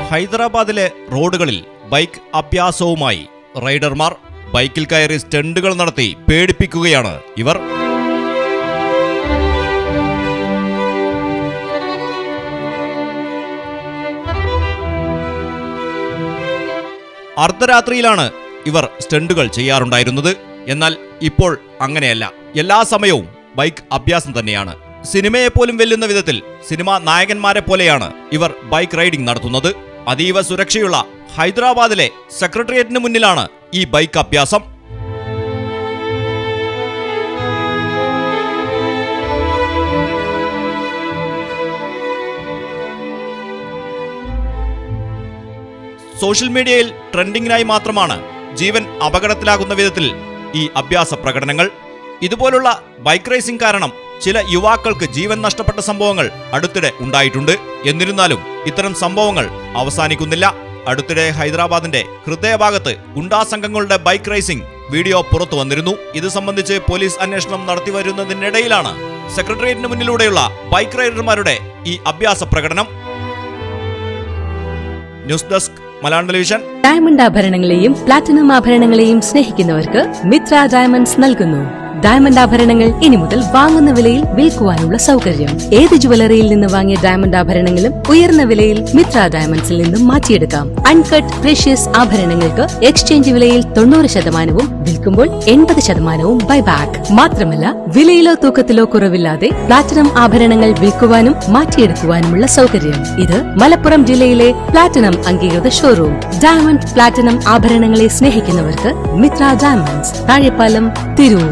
ഹൈദരാബാദിലെ റോഡുകളിൽ ബൈക്ക് അഭ്യാസവുമായി റൈഡർമാർ ബൈക്കിൽ കയറി സ്റ്റണ്ടുകൾ നടത്തി പേടിപ്പിക്കുകയാണ് ഇവർ അർദ്ധരാത്രിയിലാണ് ഇവർ സ്റ്റണ്ടുകൾ ചെയ്യാറുണ്ടായിരുന്നത് എന്നാൽ ഇപ്പോൾ അങ്ങനെയല്ല എല്ലാ സമയവും ബൈക്ക് അഭ്യാസം തന്നെയാണ് സിനിമയെ പോലും വെല്ലുന്ന വിധത്തിൽ സിനിമാ നായകന്മാരെ പോലെയാണ് ഇവർ ബൈക്ക് റൈഡിംഗ് നടത്തുന്നത് അതീവ സുരക്ഷയുള്ള ഹൈദരാബാദിലെ സെക്രട്ടേറിയറ്റിന് മുന്നിലാണ് ഈ ബൈക്ക് അഭ്യാസം സോഷ്യൽ മീഡിയയിൽ ട്രെൻഡിങ്ങിനായി മാത്രമാണ് ജീവൻ അപകടത്തിലാകുന്ന വിധത്തിൽ ഈ അഭ്യാസ പ്രകടനങ്ങൾ ഇതുപോലുള്ള ബൈക്ക് റേസിംഗ് കാരണം ചില യുവാക്കൾക്ക് ജീവൻ നഷ്ടപ്പെട്ട സംഭവങ്ങൾ അടുത്തിടെ ഉണ്ടായിട്ടുണ്ട് എന്നിരുന്നാലും ഇത്തരം സംഭവങ്ങൾ അവസാനിക്കുന്നില്ല അടുത്തിടെ ഹൈദരാബാദിന്റെ ഹൃദയഭാഗത്ത് ഗുണ്ടാ സംഘങ്ങളുടെ ബൈക്ക് റേസിംഗ് വീഡിയോ പുറത്തു വന്നിരുന്നു ഇത് സംബന്ധിച്ച് പോലീസ് അന്വേഷണം നടത്തിവരുന്നതിനിടയിലാണ് സെക്രട്ടേറിയറ്റിന് മുന്നിലൂടെയുള്ള ബൈക്ക് റൈഡർമാരുടെ ഈ അഭ്യാസ പ്രകടനം news desk Malayalam television diamond ആഭരണങ്ങളെയും പ്ലാറ്റിനം ആഭരണങ്ങളെയും സ്നേഹിക്കുന്നവർക്ക് മിത്ര ഡയമണ്ട്സ് നൽകുന്നു ഡയമണ്ട് ആഭരണങ്ങൾ ഇനി മുതൽ വാങ്ങുന്ന വിലയിൽ വിൽക്കുവാനുള്ള സൗകര്യം ഏത് ജുവലറിയിൽ നിന്ന് വാങ്ങിയ ഡയമണ്ട് ആഭരണങ്ങളും ഉയർന്ന വിലയിൽ മിത്ര ഡയമണ്ട്സിൽ നിന്നും മാറ്റിയെടുക്കാം അൺകട്ട് പ്രഷ്യസ് ആഭരണങ്ങൾക്ക് എക്സ്ചേഞ്ച് വിലയിൽ തൊണ്ണൂറ് ശതമാനവും വിൽക്കുമ്പോൾ എൺപത് ശതമാനവും ബൈബാക്ക് മാത്രമല്ല വിലയിലോ തൂക്കത്തിലോ കുറവില്ലാതെ പ്ലാറ്റിനം ആഭരണങ്ങൾ വിൽക്കുവാനും മാറ്റിയെടുക്കുവാനുമുള്ള സൗകര്യം ഇത് മലപ്പുറം ജില്ലയിലെ പ്ലാറ്റിനം അംഗീകൃത ഷോറൂം ഡയമണ്ട് പ്ലാറ്റിനം ആഭരണങ്ങളെ സ്നേഹിക്കുന്നവർക്ക് മിത്ര ഡയമണ്ട്സ് താഴെപ്പാലം തിരൂർ